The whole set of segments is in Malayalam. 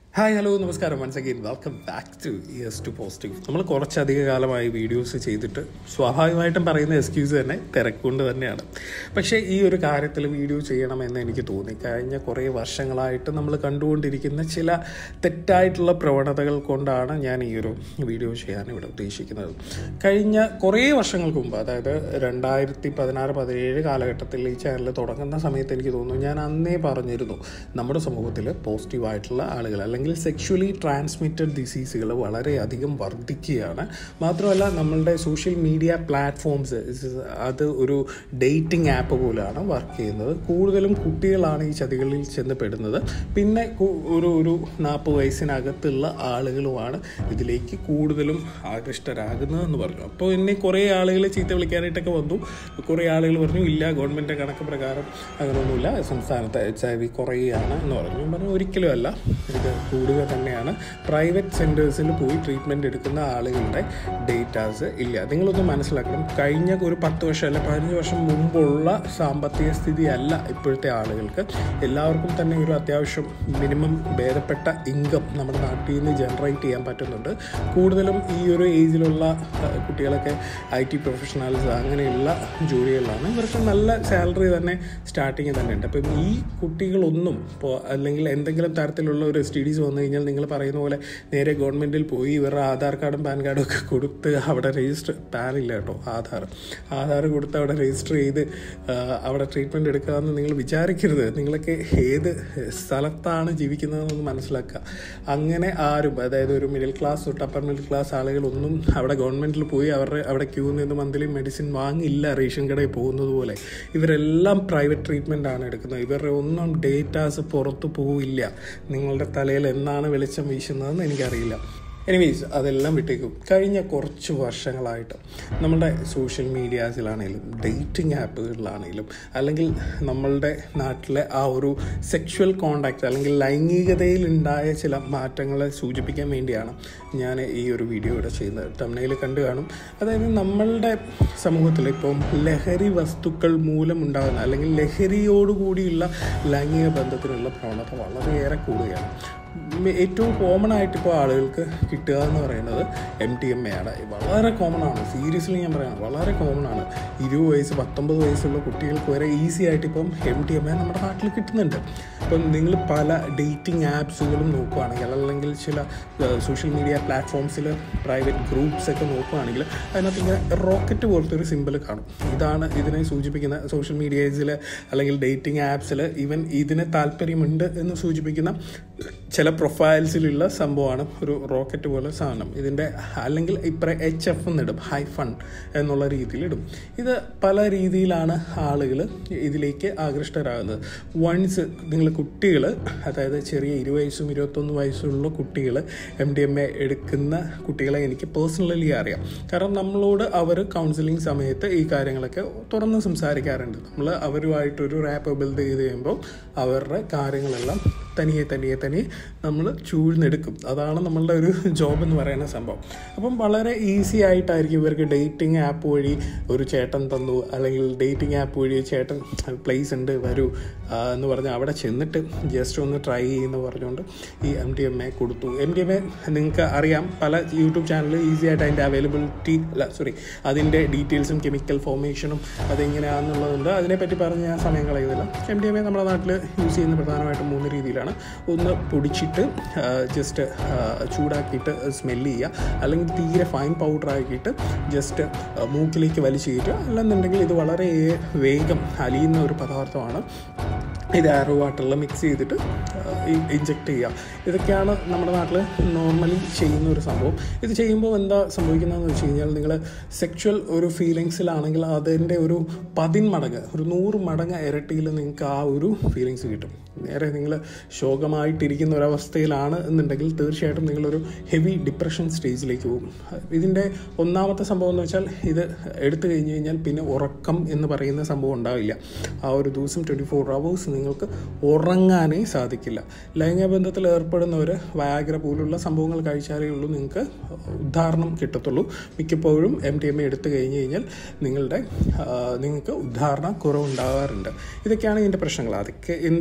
ഹായ് ഹലോ നമസ്കാരം once again welcome back to ears to positive നമ്മൾ കുറച്ചധിക കാലമായി വീഡിയോസ് ചെയ്തിട്ട് സ്വാഭാവികമായിട്ടും പറയുന്ന എക്സ്ക്യൂസ് തന്നെ തിരക്കുകൊണ്ട് തന്നെയാണ് പക്ഷേ ഈ ഒരു കാര്യത്തിൽ വീഡിയോ ചെയ്യണമെന്ന് എനിക്ക് തോന്നി കഴിഞ്ഞ കുറേ വർഷങ്ങളായിട്ട് നമ്മൾ കണ്ടുകൊണ്ടിരിക്കുന്ന ചില തെറ്റായിട്ടുള്ള പ്രവണതകൾ കൊണ്ടാണ് ഞാൻ ഈ ഒരു വീഡിയോ ചെയ്യാൻ ഇവിടെ ഉദ്ദേശിക്കുന്നത് കഴിഞ്ഞ കുറേ വർഷങ്ങൾക്ക് മുമ്പ് അതായത് രണ്ടായിരത്തി പതിനാറ് പതിനേഴ് കാലഘട്ടത്തിൽ ഈ ചാനൽ തുടങ്ങുന്ന സമയത്ത് എനിക്ക് തോന്നുന്നു ഞാൻ അന്നേ പറഞ്ഞിരുന്നു നമ്മുടെ സമൂഹത്തിൽ പോസിറ്റീവായിട്ടുള്ള ആളുകൾ അല്ലെങ്കിൽ സെക്ഷുവലി ട്രാൻസ്മിറ്റഡ് ഡിസീസുകൾ വളരെയധികം വർദ്ധിക്കുകയാണ് മാത്രമല്ല നമ്മളുടെ സോഷ്യൽ മീഡിയ പ്ലാറ്റ്ഫോംസ് അത് ഒരു ഡേറ്റിംഗ് ആപ്പ് പോലെയാണ് വർക്ക് ചെയ്യുന്നത് കൂടുതലും കുട്ടികളാണ് ഈ ചതികളിൽ ചെന്ന് പെടുന്നത് പിന്നെ കു- ഒരു ഒരു നാൽപ്പത് വയസ്സിനകത്തുള്ള ആളുകളുമാണ് ഇതിലേക്ക് കൂടുതലും ആകൃഷ്ടരാകുന്നതെന്ന് പറഞ്ഞു അപ്പോൾ എന്നെ കുറേ ആളുകൾ ചീത്ത വിളിക്കാനായിട്ടൊക്കെ വന്നു കുറേ ആളുകൾ പറഞ്ഞു ഇല്ല ഗവൺമെൻറ് കണക്ക് പ്രകാരം അങ്ങനെയൊന്നുമില്ല സംസ്ഥാനത്ത് എച്ച് ഐ വി കുറയുകയാണ് എന്ന് പറഞ്ഞു ഞാൻ പറഞ്ഞു ഒരിക്കലും അല്ല ഇത് കൂടുക തന്നെയാണ് പ്രൈവറ്റ് സെൻറ്റേഴ്സിൽ പോയി ട്രീറ്റ്മെൻറ്റ് എടുക്കുന്ന ആളുകളുടെ ഡേറ്റാസ് ഇല്ല നിങ്ങളൊന്ന് മനസ്സിലാക്കണം കഴിഞ്ഞ ഒരു പത്ത് വർഷം അല്ല പതിനഞ്ച് വർഷം മുമ്പുള്ള സാമ്പത്തിക സ്ഥിതി അല്ല ഇപ്പോഴത്തെ ആളുകൾക്ക് എല്ലാവർക്കും തന്നെ ഒരു അത്യാവശ്യം മിനിമം ഭേദപ്പെട്ട ഇൻകം നമ്മുടെ നാട്ടിൽ നിന്ന് ജനറേറ്റ് ചെയ്യാൻ പറ്റുന്നുണ്ട് കൂടുതലും ഈ ഒരു ഏജിലുള്ള അഹ്, കുട്ടികളൊക്കെ ഐ ടി പ്രൊഫഷണൽസ് അങ്ങനെയുള്ള ജോലികളിലാണ് ഇവർക്ക് നല്ല സാലറി തന്നെ സ്റ്റാർട്ടിങ് തന്നെ ഉണ്ട് അപ്പം ഈ കുട്ടികളൊന്നും ഇപ്പോൾ അല്ലെങ്കിൽ എന്തെങ്കിലും തരത്തിലുള്ള ഒരു എസ് ടി ഡീസ് വന്നു കഴിഞ്ഞാൽ നിങ്ങൾ പറയുന്ന പോലെ നേരെ ഗവൺമെൻറ്റിൽ പോയി ഇവരുടെ ആധാർ കാർഡും പാൻ കാർഡും ഒക്കെ കൊടുത്ത് അവിടെ രജിസ്റ്റർ പാൻ ഇല്ല കേട്ടോ ആധാർ ആധാർ കൊടുത്ത് അവിടെ രജിസ്റ്റർ ചെയ്ത് ആ, അവിടെ ട്രീറ്റ്മെൻറ്റ് എടുക്കാമെന്ന് നിങ്ങൾ വിചാരിക്കരുത് നിങ്ങളൊക്കെ ഏത് സ്ഥലത്താണ് ജീവിക്കുന്നതെന്ന് മനസ്സിലാക്കുക അങ്ങനെ ആരും അതായത് ഒരു മിഡിൽ ക്ലാസ് തൊട്ട് അപ്പർ മിഡിൽ ക്ലാസ് ആളുകളൊന്നും അവിടെ ഗവൺമെൻറ്റിൽ പോയി അവരുടെ അവിടെ ക്യൂ നിന്ന് മന്ത്ലി മെഡിസിൻ വാങ്ങില്ല റേഷൻ കടയിൽ പോകുന്നത് പോലെ ഇവരെല്ലാം പ്രൈവറ്റ് ട്രീറ്റ്മെൻ്റ് ആണ് എടുക്കുന്നത് ഇവരുടെ ഒന്നും ഡേറ്റാസ് പുറത്തു പോവില്ല നിങ്ങളുടെ തലയിൽ എന്നാണ് വെളിച്ചം വീശുന്നതെന്ന് എനിക്കറിയില്ല എനിവേസ് അതെല്ലാം വിട്ടേക്കും കഴിഞ്ഞ കുറച്ച് വർഷങ്ങളായിട്ട് നമ്മുടെ സോഷ്യൽ മീഡിയാസിലാണെങ്കിലും ഡേറ്റിംഗ് ആപ്പുകളിലാണെങ്കിലും അല്ലെങ്കിൽ നമ്മളുടെ നാട്ടിലെ ആ ഒരു സെക്ഷുവൽ കോണ്ടാക്റ്റ് അല്ലെങ്കിൽ ലൈംഗികതയിൽ ഉണ്ടായ ചില മാറ്റങ്ങളെ സൂചിപ്പിക്കാൻ വേണ്ടിയാണ് ഞാൻ ഈ ഒരു വീഡിയോ ഇവിടെ ചെയ്യുന്നത് ടംനയിൽ കണ്ടു കാണും അതായത് നമ്മളുടെ സമൂഹത്തിൽ ഇപ്പം ലഹരി വസ്തുക്കൾ മൂലമുണ്ടാകുന്ന അല്ലെങ്കിൽ ലഹരിയോടുകൂടിയുള്ള ലൈംഗിക ബന്ധത്തിനുള്ള പ്രവണത വളരെയേറെ കൂടുകയാണ് ഉം, ഏറ്റവും കോമൺ ആയിട്ട് ഇപ്പോൾ ആളുകൾക്ക് കിട്ടുക എന്ന് പറയുന്നത് എം ടി എം എ ആണ് വളരെ കോമൺ ആണ് സീരിയസ്ലി ഞാൻ പറയാം വളരെ കോമൺ ആണ് ഇരുപത് വയസ്സ് പത്തൊമ്പത് വയസ്സുള്ള കുട്ടികൾക്ക് വരെ ഈസി ആയിട്ട് ഇപ്പം എം ടി എം എ നമ്മുടെ നാട്ടിൽ കിട്ടുന്നുണ്ട് ഇപ്പം നിങ്ങൾ പല ഡേറ്റിംഗ് ആപ്സുകളും നോക്കുകയാണെങ്കിൽ അല്ലെങ്കിൽ ചില സോഷ്യൽ മീഡിയ പ്ലാറ്റ്ഫോംസിൽ പ്രൈവറ്റ് ഗ്രൂപ്പ്സ് ഒക്കെ നോക്കുകയാണെങ്കിൽ അതിനകത്ത് ഇങ്ങനെ റോക്കറ്റ് പോലത്തെ ഒരു സിമ്പിൾ കാണും ഇതാണ് ഇതിനെ സൂചിപ്പിക്കുന്ന സോഷ്യൽ മീഡിയസിൽ അല്ലെങ്കിൽ ഡേറ്റിംഗ് ആപ്സിൽ ഈവൻ ഇതിന് താല്പര്യമുണ്ട് എന്ന് സൂചിപ്പിക്കുന്ന ചില പ്രൊഫൈൽസിലുള്ള സംഭവമാണ് ഒരു റോക്കറ്റ് പോലെ സാധനം ഇതിൻ്റെ അല്ലെങ്കിൽ ഇപ്പറ എച്ച് എഫ് എന്നിടും ഹൈ ഫൺ എന്നുള്ള രീതിയിൽ ഇടും ഇത് പല രീതിയിലാണ് ആളുകൾ ഇതിലേക്ക് ആകൃഷ്ടരാകുന്നത് വൺസ് നിങ്ങൾ കുട്ടികൾ അതായത് ചെറിയ ഇരു വയസ്സും ഇരുപത്തൊന്ന് വയസ്സുള്ള കുട്ടികൾ എം ഡി എം എ എടുക്കുന്ന കുട്ടികളെ എനിക്ക് പേഴ്സണലി അറിയാം കാരണം നമ്മളോട് അവർ കൗൺസിലിംഗ് സമയത്ത് ഈ കാര്യങ്ങളൊക്കെ തുറന്ന് സംസാരിക്കാറുണ്ട് നമ്മൾ അവരുമായിട്ടൊരു റാപ്പ് ബിൽഡ് ചെയ്ത് കഴിയുമ്പോൾ അവരുടെ കാര്യങ്ങളെല്ലാം തനിയെ തനിയെ തനിയെ നമ്മൾ ചൂഴ്ന്നെടുക്കും അതാണ് നമ്മളുടെ ഒരു ജോബ് എന്ന് പറയുന്ന സംഭവം അപ്പം വളരെ ഈസി ആയിട്ടായിരിക്കും ഇവർക്ക് ഡേറ്റിംഗ് ആപ്പ് വഴി ഒരു ചേട്ടൻ തന്നു അല്ലെങ്കിൽ ഡേറ്റിംഗ് ആപ്പ് വഴി ചേട്ടൻ പ്ലേസ് ഉണ്ട് വരൂ ആ, എന്ന് പറഞ്ഞ് അവിടെ ചെന്നിട്ട് ജസ്റ്റ് ഒന്ന് ട്രൈ ചെയ്യുന്ന പറഞ്ഞുകൊണ്ട് ഈ എം ഡി എം എ കൊടുത്തു എം ഡി എം എ നിങ്ങൾക്ക് അറിയാം പല യൂട്യൂബ് ചാനലിൽ ഈസി ആയിട്ട് അതിൻ്റെ അവൈലബിലിറ്റി അല്ല സോറി അതിൻ്റെ ഡീറ്റെയിൽസും കെമിക്കൽ ഫോർമേഷനും അതെങ്ങനെയാണെന്നുള്ളതുണ്ട് അതിനെപ്പറ്റി പറഞ്ഞ് ഞാൻ സമയം കളയുന്നില്ല എം ഡി എം എ നമ്മുടെ നാട്ടിൽ യൂസ് ചെയ്യുന്ന പ്രധാനമായിട്ടും മൂന്ന് രീതിയിലാണ് ഒന്ന് പൊടിച്ചിട്ട് ജസ്റ്റ് ചൂടാക്കിയിട്ട് സ്മെല്ല് ചെയ്യുക അല്ലെങ്കിൽ തീരെ ഫൈൻ പൗഡർ ആക്കിയിട്ട് ജസ്റ്റ് മൂക്കിലേക്ക് വലിച്ചു കയറ്റുക അല്ലെന്നുണ്ടെങ്കിൽ ഇത് വളരെ വേഗം അലിയുന്ന ഒരു പദാർത്ഥമാണ് ഇത് ആരോ വാട്ടറിൽ മിക്സ് ചെയ്തിട്ട് ഇഞ്ചെക്ട് ചെയ്യുക ഇതൊക്കെയാണ് നമ്മുടെ നാട്ടിൽ നോർമലി ചെയ്യുന്ന ഒരു സംഭവം ഇത് ചെയ്യുമ്പോൾ എന്താ സംഭവിക്കുന്നതെന്ന് വെച്ച് കഴിഞ്ഞാൽ നിങ്ങൾ സെക്ഷൽ ഒരു ഫീലിങ്സിലാണെങ്കിൽ അതിൻ്റെ ഒരു പതിന്മടങ്ങ് ഒരു നൂറ് മടങ്ങ് ഇരട്ടിയിൽ നിങ്ങൾക്ക് ആ ഒരു ഫീലിങ്സ് കിട്ടും നേരെ നിങ്ങൾ ശോകമായിട്ടിരിക്കുന്ന ഒരവസ്ഥയിലാണ് എന്നുണ്ടെങ്കിൽ തീർച്ചയായിട്ടും നിങ്ങളൊരു ഹെവി ഡിപ്രഷൻ സ്റ്റേജിലേക്ക് പോകും ഇതിൻ്റെ ഒന്നാമത്തെ സംഭവം എന്ന് വെച്ചാൽ ഇത് എടുത്തു കഴിഞ്ഞ് കഴിഞ്ഞാൽ പിന്നെ ഉറക്കം എന്ന് പറയുന്ന സംഭവം ഉണ്ടാവില്ല ആ ഒരു ദിവസം ട്വൻറ്റി ഫോർ അവേഴ്സ് നിങ്ങൾക്ക് ഉറങ്ങാനേ സാധിക്കില്ല ലൈംഗിക ബന്ധത്തിൽ ഏർപ്പെടുന്നവർ വയാഗ്ര പോലുള്ള സംഭവങ്ങൾ കഴിച്ചാലേ ഉള്ളൂ നിങ്ങൾക്ക് ഉദ്ധാരണം കിട്ടത്തുള്ളൂ മിക്കപ്പോഴും എം ടി എം എ എടുത്തു കഴിഞ്ഞ് കഴിഞ്ഞാൽ നിങ്ങളുടെ ആ, നിങ്ങൾക്ക് ഉദ്ധാരണ കുറവുണ്ടാകാറുണ്ട് ഇതൊക്കെയാണ് ഇതിൻ്റെ പ്രശ്നങ്ങൾ അതൊക്കെ എന്തുമായിക്കോട്ടെ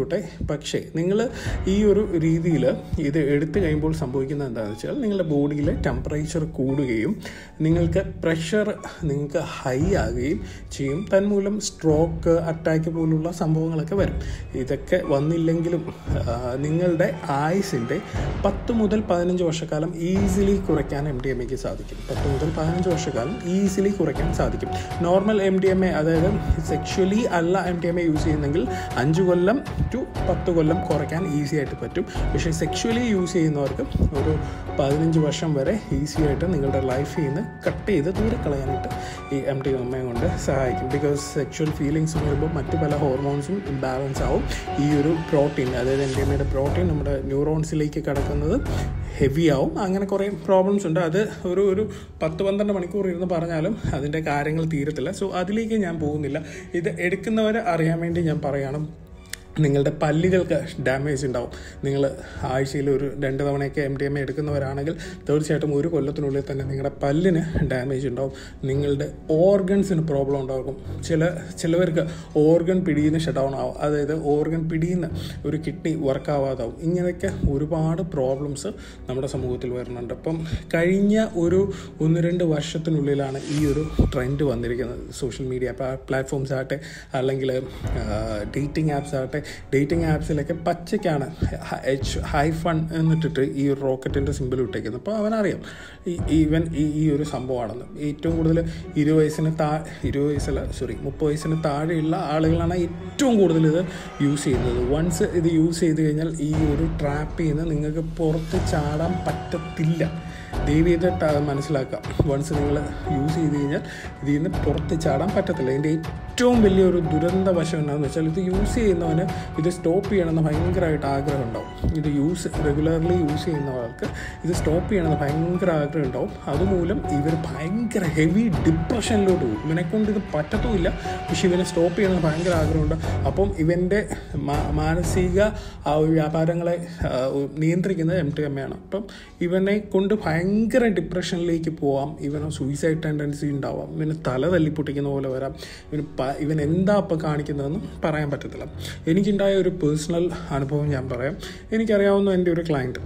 ചെയ്തോട്ടെ പക്ഷേ നിങ്ങൾ ഈ ഒരു രീതിയിൽ ഇത് എടുത്തു കഴിയുമ്പോൾ സംഭവിക്കുന്നത് എന്താണെന്ന് വെച്ചാൽ നിങ്ങളുടെ ബോഡിയിലെ ടെമ്പറേച്ചർ കൂടുകയും നിങ്ങൾക്ക് പ്രഷർ നിങ്ങൾക്ക് ഹൈ ആകുകയും ചെയ്യും തന്മൂലം സ്ട്രോക്ക് അറ്റാക്ക് പോലുള്ള സംഭവങ്ങളൊക്കെ വരും ഇതൊക്കെ വന്നില്ലെങ്കിലും ആ, നിങ്ങളുടെ ആയുസിൻ്റെ പത്ത് മുതൽ പതിനഞ്ച് വർഷക്കാലം ഈസിലി കുറയ്ക്കാൻ എം ഡി എം എക്ക് സാധിക്കും പത്ത് മുതൽ പതിനഞ്ച് വർഷക്കാലം ഈസിലി കുറയ്ക്കാൻ സാധിക്കും normal M D M A അതായത് സെക്ഷുവലി അല്ല M D M A use ചെയ്യുന്നെങ്കിൽ അഞ്ച് കൊല്ലം ടു പത്ത് കൊല്ലം കുറയ്ക്കാൻ ഈസി ആയിട്ട് പറ്റും പക്ഷേ സെക്ഷുവലി യൂസ് ചെയ്യുന്നവർക്ക് ഒരു പതിനഞ്ച് വർഷം വരെ ഈസി ആയിട്ട് നിങ്ങളുടെ ലൈഫിൽ നിന്ന് കട്ട് ചെയ്ത് ദൂരെ കളയാനായിട്ട് ഈ എം ഡി എം എ കൊണ്ട് സഹായിക്കും ബിക്കോസ് സെക്ഷുവൽ ഫീലിങ്സ് വരുമ്പോൾ മറ്റ് പല ഹോർമോൺസും ഇംബാലൻസ് ആവും ഈ ഒരു പ്രോട്ടീൻ അതായത് എം ഡി എം എയുടെ പ്രോട്ടീൻ നമ്മുടെ ന്യൂറോൺസിലേക്ക് കിടക്കുന്നത് ഹെവി ആവും അങ്ങനെ കുറേ പ്രോബ്ലംസ് ഉണ്ട് അത് ഒരു ഒരു പത്ത് പന്ത്രണ്ട് മണിക്കൂർ ഇരുന്ന് പറഞ്ഞാലും അതിൻ്റെ കാര്യങ്ങൾ തീരത്തില്ല സോ അതിലേക്ക് ഞാൻ പോകുന്നില്ല ഇത് എടുക്കുന്നവരെ അറിയാൻ വേണ്ടി ഞാൻ പറയണം നിങ്ങളുടെ പല്ലുകൾക്ക് ഡാമേജ് ഉണ്ടാവും നിങ്ങൾ ആഴ്ചയിൽ ഒരു രണ്ട് തവണയൊക്കെ എം ഡി എം എ എടുക്കുന്നവരാണെങ്കിൽ തീർച്ചയായിട്ടും ഒരു കൊല്ലത്തിനുള്ളിൽ തന്നെ നിങ്ങളുടെ പല്ലിന് ഡാമേജ് ഉണ്ടാവും നിങ്ങളുടെ ഓർഗൻസിന് പ്രോബ്ലം ഉണ്ടാകും ചില ചിലവർക്ക് ഓർഗൻ പിടിയുന്ന ഷട്ട് ഡൗൺ ആവും അതായത് ഓർഗൻ പിടിയുന്ന ഒരു കിഡ്നി വർക്ക് ആവാതാവും ഇങ്ങനെയൊക്കെ ഒരുപാട് പ്രോബ്ലംസ് നമ്മുടെ സമൂഹത്തിൽ വരുന്നുണ്ട് അപ്പം കഴിഞ്ഞ ഒരു ഒന്ന് രണ്ട് വർഷത്തിനുള്ളിലാണ് ഈ ഒരു ട്രെൻഡ് വന്നിരിക്കുന്നത് സോഷ്യൽ മീഡിയ പ്ലാറ്റ്ഫോംസ് ആകട്ടെ അല്ലെങ്കിൽ ഡേറ്റിംഗ് ആപ്സ് ആകട്ടെ ഡേറ്റിംഗ് ആപ്സിലൊക്കെ പച്ചയ്ക്കാണ് എച്ച് ഹൈ ഫൺ എന്നിട്ടിട്ട് ഈ ഒരു റോക്കറ്റിൻ്റെ സിമ്പിൾ ഇട്ടേക്കുന്നത് അപ്പോൾ അവനറിയാം ഈ ഈവൻ ഈ ഈ ഒരു സംഭവമാണെന്ന് ഏറ്റവും കൂടുതൽ ഇരുപത് വയസ്സിന് താ ഇരുപത് വയസ്സല്ല സോറി മുപ്പത് വയസ്സിന് താഴെയുള്ള ആളുകളാണ് ഏറ്റവും കൂടുതൽ ഇത് യൂസ് ചെയ്യുന്നത് വൺസ് ഇത് യൂസ് ചെയ്ത് കഴിഞ്ഞാൽ ഈ ഒരു ട്രാപ്പിൽ നിന്ന് നിങ്ങൾക്ക് പുറത്ത് ചാടാൻ പറ്റത്തില്ല ദയവ് ചെയ്തിട്ട് അത് മനസ്സിലാക്കാം വൺസ് നിങ്ങൾ യൂസ് ചെയ്ത് കഴിഞ്ഞാൽ ഇതിൽ നിന്ന് പുറത്ത് ചാടാൻ പറ്റത്തില്ല ഇതിൻ്റെ ഏറ്റവും വലിയൊരു ദുരന്ത വശം എന്താണെന്ന് വെച്ചാൽ ഇത് യൂസ് ചെയ്യുന്നവന് ഇത് സ്റ്റോപ്പ് ചെയ്യണമെന്ന് ഭയങ്കരമായിട്ട് ആഗ്രഹം ഉണ്ടാവും ഇത് യൂസ് റെഗുലർലി യൂസ് ചെയ്യുന്നവർക്ക് ഇത് സ്റ്റോപ്പ് ചെയ്യണമെന്ന് ഭയങ്കര ആഗ്രഹം ഉണ്ടാവും അതുമൂലം ഇവർ ഭയങ്കര ഹെവി ഡിപ്രഷനിലോട്ട് പോകും ഇവനെ കൊണ്ട് ഇത് പറ്റത്തുമില്ല പക്ഷെ ഇവനെ സ്റ്റോപ്പ് ചെയ്യണമെന്ന് ഭയങ്കര ആഗ്രഹമുണ്ട് അപ്പം ഇവൻ്റെ മാ- മാനസിക ആ ഒരു വ്യാപാരങ്ങളെ ആ, നിയന്ത്രിക്കുന്നത് എം ടി എം ആണ് അപ്പം ഇവനെ കൊണ്ട് ഭയങ്കര ഡിപ്രഷനിലേക്ക് പോവാം ഇവന് സൂയിസൈഡ് ടെൻഡൻസി ഉണ്ടാവാം ഇവന് തല തല്ലിപ്പൊട്ടിക്കുന്ന പോലെ വരാം ഇവന് പ ഇവൻ എന്താ ഇപ്പം കാണിക്കുന്നതെന്ന് പറയാൻ പറ്റത്തില്ല എനിക്കുണ്ടായ ഒരു പേഴ്സണൽ അനുഭവം ഞാൻ പറയാം എനിക്കറിയാവുന്ന എൻ്റെ ഒരു ക്ലയൻറ്റ്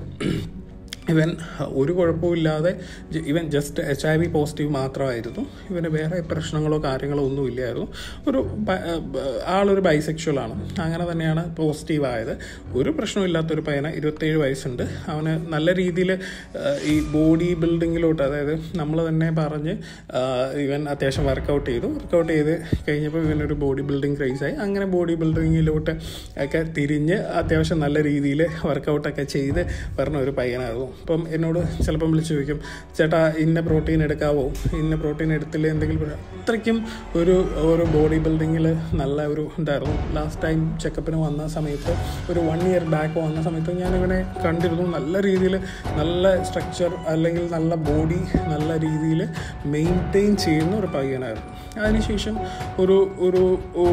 ഇവൻ ഒരു കുഴപ്പമില്ലാതെ ജ- ഇവൻ just H I V positive മാത്രമായിരുന്നു ഇവന് വേറെ പ്രശ്നങ്ങളോ കാര്യങ്ങളോ ഒന്നും ഇല്ലായിരുന്നു ഒരു ബ- ബ- ആളൊരു ബൈസെക്ഷൽ ആണ് അങ്ങനെ തന്നെയാണ് പോസിറ്റീവ് ആയത് ഒരു പ്രശ്നമില്ലാത്തൊരു പയ്യന് ഇരുപത്തേഴ് വയസ്സുണ്ട് അവന് നല്ല രീതിയിൽ ഈ ബോഡി ബിൽഡിങ്ങിലോട്ട് അതായത് നമ്മൾ തന്നെ പറഞ്ഞ് ആ, ഇവൻ അത്യാവശ്യം വർക്കൗട്ട് ചെയ്തു വർക്കൗട്ട് ചെയ്ത് കഴിഞ്ഞപ്പോൾ ഇവനൊരു ബോഡി ബിൽഡിംഗ് ക്രൈസായി അങ്ങനെ ബോഡി ബിൽഡിങ്ങിലോട്ട് ഒക്കെ തിരിഞ്ഞ് അത്യാവശ്യം നല്ല രീതിയിൽ വർക്കൗട്ടൊക്കെ ചെയ്ത് വരുന്ന ഒരു പയ്യനായിരുന്നു അപ്പം എന്നോട് ചിലപ്പം വിളിച്ച് ചോദിക്കും ചേട്ടാ ഇന്ന പ്രോട്ടീൻ എടുക്കാവോ ഇന്ന പ്രോട്ടീൻ എടുത്തില്ല എന്തെങ്കിലും പ്രശ്നം?" അത്രയ്ക്കും ഒരു ഒരു ബോഡി ബിൽഡിങ്ങിൽ നല്ല ഒരു ഇതായിരുന്നു ലാസ്റ്റ് ടൈം ചെക്കപ്പിന് വന്ന സമയത്ത് ഒരു വൺ ഇയർ ബാക്ക് വന്ന സമയത്ത് ഞാൻ ഇവനെ കണ്ടിരുന്നു നല്ല രീതിയിൽ നല്ല സ്ട്രക്ചർ അല്ലെങ്കിൽ നല്ല ബോഡി നല്ല രീതിയിൽ മെയിൻറ്റെയിൻ ചെയ്യുന്ന ഒരു പയ്യനായിരുന്നു അതിനുശേഷം ഒരു ഒരു ഓ,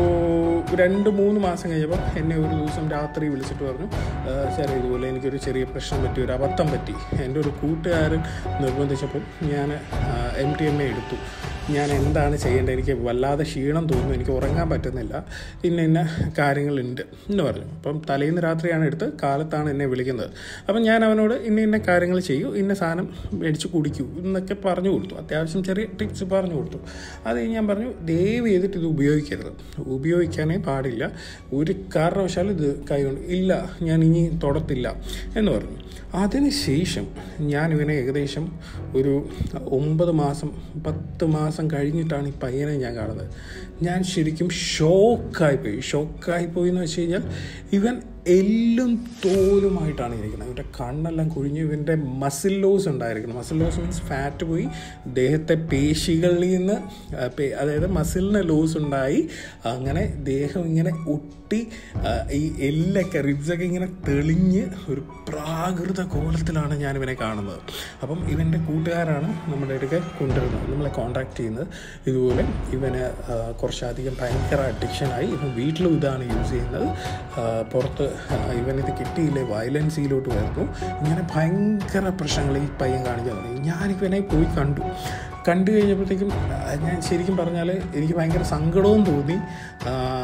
രണ്ട് മൂന്ന് മാസം കഴിഞ്ഞപ്പോൾ എന്നെ ഒരു ദിവസം രാത്രി വിളിച്ചിട്ട് പറഞ്ഞു സാർ ഇതുപോലെ എനിക്കൊരു ചെറിയ പ്രശ്നം പറ്റി ഒരു അബദ്ധം പറ്റി എൻ്റെ ഒരു കൂട്ടുകാരൻ നിർബന്ധിച്ചപ്പോൾ ഞാൻ എം ടി എം എ എടുത്തു ഞാൻ എന്താണ് ചെയ്യേണ്ടത് എനിക്ക് വല്ലാതെ ക്ഷീണം തോന്നുന്നു എനിക്ക് ഉറങ്ങാൻ പറ്റുന്നില്ല ഇന്ന ഇന്ന കാര്യങ്ങളുണ്ട് എന്ന് പറഞ്ഞു അപ്പം തലേന്ന് രാത്രിയാണ് എടുത്ത് കാലത്താണ് എന്നെ വിളിക്കുന്നത് അപ്പം ഞാൻ അവനോട് ഇന്ന ഇന്ന കാര്യങ്ങൾ ചെയ്യൂ ഇന്ന സാധനം മേടിച്ച് കുടിക്കൂ എന്നൊക്കെ പറഞ്ഞു കൊടുത്തു അത്യാവശ്യം ചെറിയ ടിപ്സ് പറഞ്ഞു കൊടുത്തു അത് കഴിഞ്ഞ് ഞാൻ പറഞ്ഞു ദയവ് ചെയ്തിട്ട് ഇത് ഉപയോഗിക്കരുത് ഉപയോഗിക്കാനേ പാടില്ല ഒരു കാരണവശാലും ഇത് കൈകൊണ്ട് ഇല്ല ഞാൻ ഇനി തൊടത്തില്ല എന്ന് പറഞ്ഞു അതിനുശേഷം ഞാൻ ഇവനെ ഏകദേശം ഒരു ഒമ്പത് മാസം പത്ത് മാസം കഴിഞ്ഞിട്ടാണ് ഈ പയ്യനെ ഞാൻ കാണുന്നത് ഞാൻ ശരിക്കും ഷോക്കായിപ്പോയി ഷോക്കായിപ്പോയി എന്ന് വെച്ച് കഴിഞ്ഞാൽ ഇവൻ എല്ലും തോലുമായിട്ടാണ് ഇരിക്കുന്നത് ഇവൻ്റെ കണ്ണെല്ലാം കുഴിഞ്ഞ് ഇവൻ്റെ മസിൽ ലോസ് ഉണ്ടായിരിക്കണം മസിൽ ലോസ് മീൻസ് ഫാറ്റ് പോയി ദേഹത്തെ പേശികളിൽ നിന്ന് ആ, പേ- അതായത് മസിലിന് ലോസ് ഉണ്ടായി അങ്ങനെ ദേഹം ഇങ്ങനെ ഒട്ടി ആ, ഈ എല്ലൊക്കെ റിബ്സൊക്കെ ഇങ്ങനെ തെളിഞ്ഞ് ഒരു പ്രാകൃത കോലത്തിലാണ് ഞാൻ ഇവനെ കാണുന്നത് അപ്പം ഇവൻ്റെ കൂട്ടുകാരാണ് നമ്മുടെ അടുക്കെ കൊണ്ടുവരുന്നത് നമ്മളെ കോണ്ടാക്ട് ചെയ്യുന്നത് ഇതുപോലെ ഇവന് ആ, കുറച്ചധികം ഭയങ്കര അഡിക്ഷനായി ഇവൻ വീട്ടിലും ഇതാണ് യൂസ് ചെയ്യുന്നത് ആ, പുറത്ത് ആ, ഇവനിത് കിട്ടിയില്ലേ വയലൻസിയിലോട്ട് വരുന്നു ഇങ്ങനെ ഭയങ്കര പ്രശ്നങ്ങൾ ഈ പയ്യൻ കാണിക്കാൻ തുടങ്ങി ഞാൻ ഇവനെ പോയി കണ്ടു കണ്ടു കഴിഞ്ഞപ്പോഴത്തേക്കും ആ, ഞാൻ ശരിക്കും പറഞ്ഞാൽ എനിക്ക് ഭയങ്കര സങ്കടവും തോന്നി ആ,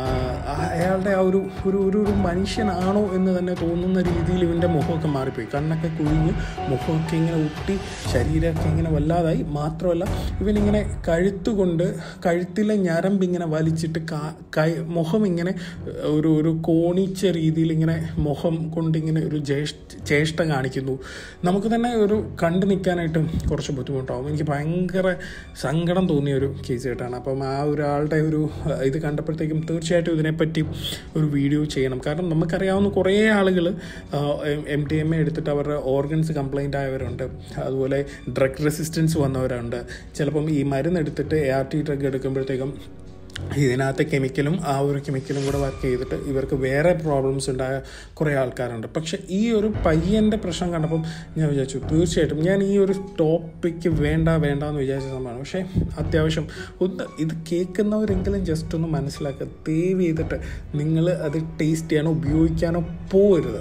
ആ- അയാളുടെ ആ ഒരു ഒരു ഒരു ഒരു മനുഷ്യനാണോ എന്ന് തന്നെ തോന്നുന്ന രീതിയിൽ ഇവൻ്റെ മുഖമൊക്കെ മാറിപ്പോയി കണ്ണൊക്കെ കുഴിഞ്ഞ് മുഖമൊക്കെ ഇങ്ങനെ ഒട്ടി ശരീരമൊക്കെ ഇങ്ങനെ വല്ലാതായി മാത്രമല്ല ഇവനിങ്ങനെ കഴുത്തുകൊണ്ട് കഴുത്തിലെ ഞരമ്പ് ഇങ്ങനെ വലിച്ചിട്ട് കാ- കൈ മുഖം ഇങ്ങനെ ഒരു ഒരു കോണിച്ച രീതിയിൽ ഇങ്ങനെ മുഖം കൊണ്ട് ഇങ്ങനെ ഒരു ജ്യേഷ്ഠ ചേഷ്ട കാണിക്കുന്നു നമുക്ക് തന്നെ ഒരു കണ്ടു നിൽക്കാനായിട്ട് കുറച്ച് ബുദ്ധിമുട്ടാവും എനിക്ക് ഭയങ്കര സങ്കടം തോന്നിയ ഒരു കേസ് കേട്ടാണ് അപ്പം ആ ഒരാളുടെ ഒരു അഹ്, ഇത് കണ്ടപ്പോഴത്തേക്കും തീർച്ചയായിട്ടും ഇതിനെപ്പറ്റി ഒരു വീഡിയോ ചെയ്യണം കാരണം നമുക്കറിയാവുന്ന കുറേ ആളുകൾ എം ടി എം എ എടുത്തിട്ട് അവരുടെ ഓർഗൻസ് കംപ്ലൈൻ്റ് ആയവരുണ്ട് അതുപോലെ ഡ്രഗ് റെസിസ്റ്റൻസ് വന്നവരുണ്ട് ചിലപ്പം ഈ മരുന്ന് എടുത്തിട്ട് എ ആർ ടി ഡ്രഗ് എടുക്കുമ്പോഴത്തേക്കും ഇതിനകത്തെ കെമിക്കലും ആ ഒരു കെമിക്കലും കൂടെ വർക്ക് ചെയ്തിട്ട് ഇവർക്ക് വേറെ പ്രോബ്ലംസ് ഉണ്ടായ കുറേ ആൾക്കാരുണ്ട് പക്ഷെ ഈ ഒരു പയ്യൻ്റെ പ്രശ്നം കണ്ടപ്പം ഞാൻ വിചാരിച്ചു തീർച്ചയായിട്ടും ഞാൻ ഈ ഒരു ടോപ്പിക്ക് വേണ്ട വേണ്ട എന്ന് വിചാരിച്ച സംഭവമാണ് പക്ഷേ അത്യാവശ്യം ഒന്ന് ഇത് കേൾക്കുന്നവരെങ്കിലും ജസ്റ്റ് ഒന്ന് മനസ്സിലാക്കുക ദയവ് ചെയ്തിട്ട് നിങ്ങൾ അത് ടേസ്റ്റ് ചെയ്യാനോ ഉപയോഗിക്കാനോ പോകരുത്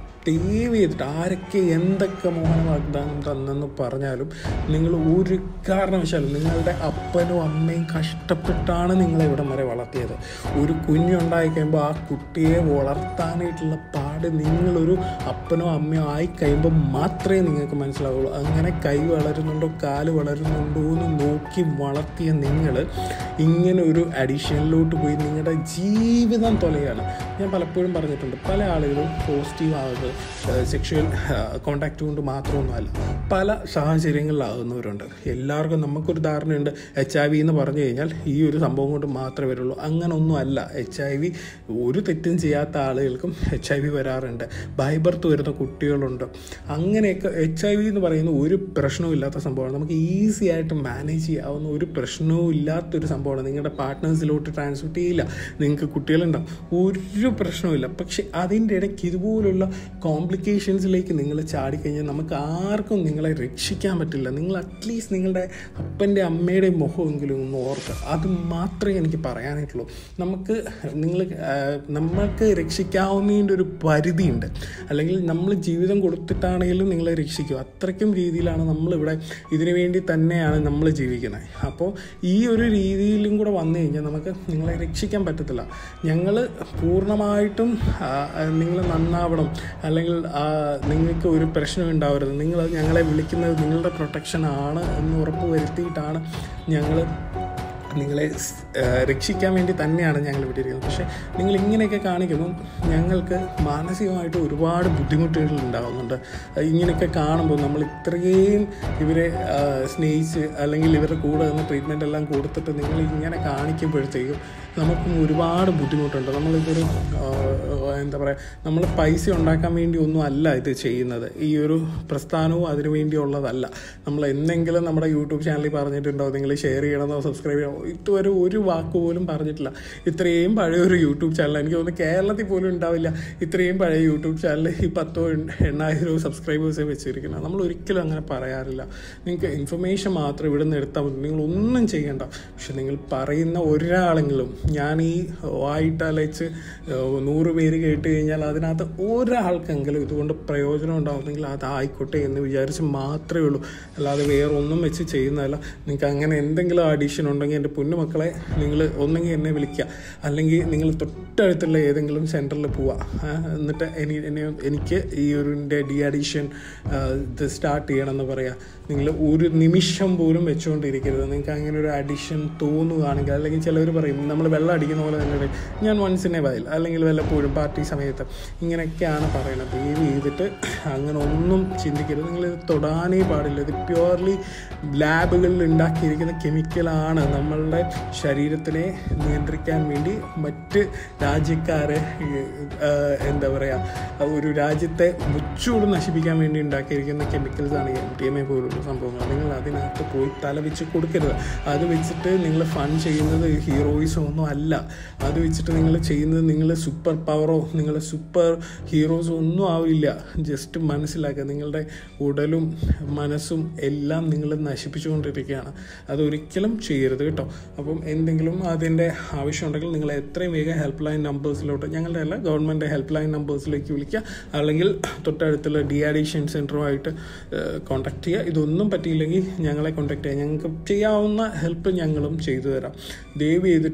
ദയവ് ചെയ്തിട്ട് ആരൊക്കെ എന്തൊക്കെ മോഹന വാഗ്ദാനം തന്നെന്ന് പറഞ്ഞാലും നിങ്ങൾ ഒരു കാരണവശാലും നിങ്ങളുടെ അപ്പനും അമ്മയും കഷ്ടപ്പെട്ടാണ് നിങ്ങളെ ഇവിടം വരെ വളർത്തിയത് ഒരു കുഞ്ഞുണ്ടായി കഴിയുമ്പോൾ ആ കുട്ടിയെ വളർത്താനായിട്ടുള്ള പാട് നിങ്ങളൊരു അപ്പനോ അമ്മയോ ആയി കഴിയുമ്പോൾ മാത്രമേ നിങ്ങൾക്ക് മനസ്സിലാവുള്ളൂ അങ്ങനെ കൈ വളരുന്നുണ്ടോ കാല് വളരുന്നുണ്ടോ എന്ന് നോക്കി വളർത്തിയ നിങ്ങൾ ഇങ്ങനെ ഒരു അഡീഷനിലോട്ട് പോയി നിങ്ങളുടെ ജീവിതം തൊലയാണ് ഞാൻ പലപ്പോഴും പറഞ്ഞിട്ടുണ്ട് പല ആളുകളും പോസിറ്റീവ് ആകുന്നത് സെക്ഷുവൽ കോണ്ടാക്ട് കൊണ്ട് മാത്രമൊന്നുമല്ല പല സാഹചര്യങ്ങളിലാകുന്നവരുണ്ട് എല്ലാവർക്കും നമുക്കൊരു ധാരണയുണ്ട് എച്ച് ഐ വി എന്ന് പറഞ്ഞു കഴിഞ്ഞാൽ ഈ ഒരു സംഭവം കൊണ്ട് മാത്രമേ വരുള്ളൂ അങ്ങനൊന്നും അല്ല എച്ച് ഐ വി ഒരു തെറ്റും ചെയ്യാത്ത ആളുകൾക്കും എച്ച് ഐ വി വരാറുണ്ട് ബൈബർത്ത് വരുന്ന കുട്ടികളുണ്ട് അങ്ങനെയൊക്കെ എച്ച് ഐ വി എന്ന് പറയുന്ന ഒരു പ്രശ്നവും ഇല്ലാത്ത സംഭവമാണ് നമുക്ക് ഈസി ആയിട്ട് മാനേജ് ചെയ്യാവുന്ന ഒരു പ്രശ്നവും ഇല്ലാത്തൊരു സംഭവമാണ് നിങ്ങളുടെ പാർട്ട്നേഴ്സിലോട്ട് ട്രാൻസ്മിറ്റ് ചെയ്യില്ല നിങ്ങൾക്ക് കുട്ടികളുണ്ടാവും ഒരു പ്രശ്നവുമില്ല പക്ഷെ അതിൻ്റെ ഇടയ്ക്ക് ഇതുപോലുള്ള കോംപ്ലിക്കേഷൻസിലേക്ക് നിങ്ങൾ ചാടിക്കഴിഞ്ഞാൽ നമുക്ക് ആർക്കും നിങ്ങളെ രക്ഷിക്കാൻ പറ്റില്ല നിങ്ങൾ അറ്റ്ലീസ്റ്റ് നിങ്ങളുടെ അപ്പൻ്റെ അമ്മയുടെ മുഖമെങ്കിലും ഒന്ന് ഓർക്കുക അത് മാത്രമേ എനിക്ക് പറയാനായിട്ടുള്ളൂ നമുക്ക് നിങ്ങൾ നമ്മൾക്ക് രക്ഷിക്കാവുന്നതിൻ്റെ ഒരു പരിധിയുണ്ട് അല്ലെങ്കിൽ നമ്മൾ ജീവിതം കൊടുത്തിട്ടാണെങ്കിലും നിങ്ങളെ രക്ഷിക്കും അത്രയ്ക്കും രീതിയിലാണ് നമ്മളിവിടെ ഇതിനു വേണ്ടി തന്നെയാണ് നമ്മൾ ജീവിക്കുന്നത് അപ്പോൾ ഈ ഒരു രീതിയിലും കൂടെ വന്നു കഴിഞ്ഞാൽ നമുക്ക് നിങ്ങളെ രക്ഷിക്കാൻ പറ്റത്തില്ല ഞങ്ങൾ പൂർണ്ണമായിട്ടും നിങ്ങൾ നന്നാവണം അല്ലെങ്കിൽ ആ, നിങ്ങൾക്ക് ഒരു പ്രശ്നം ഉണ്ടാവരുത് നിങ്ങൾ ഞങ്ങളെ വിളിക്കുന്നത് നിങ്ങളുടെ പ്രൊട്ടക്ഷൻ ആണ് എന്ന് ഉറപ്പ് വരുത്തിയിട്ടാണ് ഞങ്ങൾ നിങ്ങളെ സ്- ആ, രക്ഷിക്കാൻ വേണ്ടി തന്നെയാണ് ഞങ്ങൾ ഇവിടെ ഇരിക്കുന്നത് പക്ഷേ നിങ്ങൾ ഇങ്ങനെയൊക്കെ കാണിക്കുമ്പോൾ ഞങ്ങൾക്ക് മാനസികമായിട്ട് ഒരുപാട് ബുദ്ധിമുട്ടുകൾ ഉണ്ടാകുന്നുണ്ട് ആ, ഇങ്ങനെയൊക്കെ കാണുമ്പോൾ നമ്മൾ ഇത്രയും ഇവരെ ആ, സ്നേഹിച്ച് അല്ലെങ്കിൽ ഇവരുടെ കൂടെ നിന്ന് ട്രീറ്റ്മെൻ്റ് എല്ലാം കൊടുത്തിട്ട് നിങ്ങൾ ഇങ്ങനെ കാണിക്കുമ്പോഴത്തേക്കും നമുക്കും ഒരുപാട് ബുദ്ധിമുട്ടുണ്ട് നമ്മളിതൊരു ആ, എന്താ പറയുക നമ്മൾ പൈസ ഉണ്ടാക്കാൻ വേണ്ടി ഒന്നും അല്ല ഇത് ചെയ്യുന്നത് ഈ ഒരു പ്രസ്ഥാനവും അതിനു വേണ്ടിയുള്ളതല്ല നമ്മൾ എന്തെങ്കിലും നമ്മുടെ യൂട്യൂബ് ചാനലിൽ പറഞ്ഞിട്ടുണ്ടോ നിങ്ങൾ ഷെയർ ചെയ്യണമെന്നോ സബ്സ്ക്രൈബ് ചെയ്യണമോ ഇതുവരെ ഒരു വാക്ക് പോലും പറഞ്ഞിട്ടില്ല ഇത്രയും പഴയ ഒരു യൂട്യൂബ് ചാനൽ എനിക്ക് തോന്നുന്നു കേരളത്തിൽ പോലും ഉണ്ടാവില്ല ഇത്രയും പഴയ യൂട്യൂബ് ചാനൽ ഈ പത്തോ എണ്ണ- എണ്ണായിരമോ സബ്സ്ക്രൈബേഴ്സേ വെച്ചിരിക്കുന്നത് നമ്മൾ ഒരിക്കലും അങ്ങനെ പറയാറില്ല നിങ്ങൾക്ക് ഇൻഫർമേഷൻ മാത്രം ഇവിടെ നിന്ന് എടുത്താൽ മതി നിങ്ങൾ ഒന്നും ചെയ്യണ്ട പക്ഷെ നിങ്ങൾ പറയുന്ന ഒരാളെങ്കിലും ഞാൻ ഈ വായിട്ടലച്ച് നൂറ് പേര് കേട്ട് കഴിഞ്ഞാൽ അതിനകത്ത് ഒരാൾക്കെങ്കിലും ഇതുകൊണ്ട് പ്രയോജനം ഉണ്ടാവുന്നെങ്കിൽ അതായിക്കോട്ടെ എന്ന് വിചാരിച്ച് മാത്രമേ ഉള്ളൂ അല്ലാതെ വേറെ ഒന്നും വെച്ച് ചെയ്യുന്നതല്ല നിങ്ങൾക്ക് അങ്ങനെ എന്തെങ്കിലും അഡീഷൻ ഉണ്ടെങ്കിൽ എൻ്റെ പൊന്നുമക്കളെ നിങ്ങൾ ഒന്നെങ്കിൽ എന്നെ വിളിക്കുക അല്ലെങ്കിൽ നിങ്ങൾ തൊട്ടടുത്തുള്ള ഏതെങ്കിലും സെൻറ്ററിൽ പോവുക ആ, എന്നിട്ട് എനി എന്നെ എനിക്ക് ഈ ഒരു ഡി അഡീഷൻ ഇത് സ്റ്റാർട്ട് ചെയ്യണമെന്ന് പറയാം നിങ്ങൾ ഒരു നിമിഷം പോലും വെച്ചുകൊണ്ടിരിക്കരുത് നിങ്ങൾക്ക് അങ്ങനെ ഒരു അഡിഷൻ തോന്നുകയാണെങ്കിൽ അല്ലെങ്കിൽ ചിലവർ പറയും നമ്മൾ വെള്ളം അടിക്കുന്ന പോലെ തന്നെ പറയും, ഞാൻ വൺസ് ഇൻ എ വയൽ അല്ലെങ്കിൽ വല്ലപ്പോഴും പാർട്ടി സമയത്ത് ഇങ്ങനെയൊക്കെയാണ് പറയുന്നത് ദയവ് ചെയ്തിട്ട് അങ്ങനെ ഒന്നും ചിന്തിക്കരുത് നിങ്ങൾ ഇത് തൊടാനേ പാടില്ല ഇത് പ്യുവർലി ലാബുകളിൽ ഉണ്ടാക്കിയിരിക്കുന്ന കെമിക്കലാണ് നമ്മളുടെ ശരീരത്തിനെ നിയന്ത്രിക്കാൻ വേണ്ടി മറ്റ് രാജ്യക്കാരെ ആ, എന്താ പറയുക ഒരു രാജ്യത്തെ മുച്ചൂട് നശിപ്പിക്കാൻ വേണ്ടി ഉണ്ടാക്കിയിരിക്കുന്ന കെമിക്കൽസാണ് എം ടി എം എ പോലുള്ള സംഭവങ്ങൾ നിങ്ങൾ അതിനകത്ത് പോയി തല വെച്ച് കൊടുക്കരുത് അത് വെച്ചിട്ട് നിങ്ങൾ ഫൺ ചെയ്യുന്നത് ഹീറോയിസോ ഒന്നും അല്ല അത് വെച്ചിട്ട് നിങ്ങൾ ചെയ്യുന്നത് നിങ്ങൾ സൂപ്പർ പവറോ നിങ്ങൾ സൂപ്പർ ഹീറോസോ ഒന്നും ആവില്ല ജസ്റ്റ് മനസ്സിലാക്കുക നിങ്ങളുടെ ഉടലും മനസ്സും എല്ലാം നിങ്ങൾ നശിപ്പിച്ചുകൊണ്ടിരിക്കുകയാണ് അതൊരിക്കലും ചെയ്യരുത് കേട്ടോ അപ്പം എന്തെങ്കിലും അതിൻ്റെ ആവശ്യമുണ്ടെങ്കിൽ നിങ്ങൾ എത്രയും വേഗം ഹെൽപ്പ് ലൈൻ നമ്പേഴ്സിലോട്ട് ഞങ്ങളുടെ അല്ല ഗവൺമെൻറ് ഹെൽപ്പ് ലൈൻ നമ്പേഴ്സിലേക്ക് വിളിക്കുക അല്ലെങ്കിൽ തൊട്ടടുത്തുള്ള ഡി അഡീഷൻ സെൻറ്ററുമായിട്ട് കോൺടാക്ട് ചെയ്യുക ഇതൊന്നും പറ്റിയില്ലെങ്കിൽ ഞങ്ങളെ കോൺടാക്ട് ചെയ്യുക ഞങ്ങൾക്ക് ചെയ്യാവുന്ന ഹെൽപ്പ് ഞങ്ങളും ചെയ്തു തരാം ദയവ് ചെയ്തിട്ട്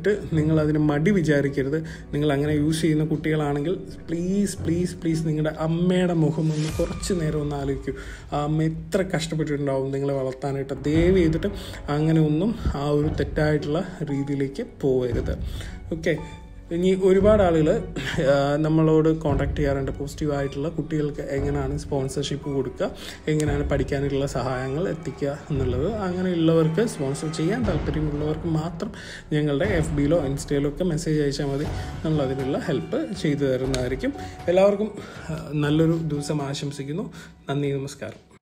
നിങ്ങൾ അതിന് മടി വിചാരിക്കരുത് നിങ്ങൾ അങ്ങനെ യൂസ് ചെയ്യുന്ന കുട്ടികളാണെങ്കിൽ പ്ലീസ് പ്ലീസ് പ്ലീസ് നിങ്ങളുടെ അമ്മയുടെ മുഖം ഒന്ന് കുറച്ച് നേരം ഒന്ന് ആലോചിക്കൂ ആ അമ്മ എത്ര കഷ്ടപ്പെട്ടിട്ടുണ്ടാവും നിങ്ങളെ വളർത്താനായിട്ട് ദയവ് ചെയ്തിട്ട് അങ്ങനെ ഒന്നും ആ ഒരു തെറ്റായിട്ടുള്ള രീതിയിലേക്ക് പോകരുത് ഓക്കെ ഇനി ഒരുപാട് ആളുകൾ നമ്മളോട് കോൺടാക്ട് ചെയ്യാറുണ്ട് പോസിറ്റീവായിട്ടുള്ള കുട്ടികൾക്ക് എങ്ങനെയാണ് സ്പോൺസർഷിപ്പ് കൊടുക്കുക എങ്ങനെയാണ് പഠിക്കാനുള്ള സഹായങ്ങൾ എത്തിക്കുക എന്നുള്ളത് അങ്ങനെയുള്ളവർക്ക് സ്പോൺസർ ചെയ്യാൻ താല്പര്യമുള്ളവർക്ക് മാത്രം ഞങ്ങളുടെ എഫ് ബിയിലോ ഇൻസ്റ്റയിലോ ഒക്കെ മെസ്സേജ് അയച്ചാൽ മതി നമ്മൾ അതിനുള്ള ഹെൽപ്പ് ചെയ്തു തരുന്നതായിരിക്കും എല്ലാവർക്കും ആ, നല്ലൊരു ദിവസം ആശംസിക്കുന്നു നന്ദി നമസ്കാരം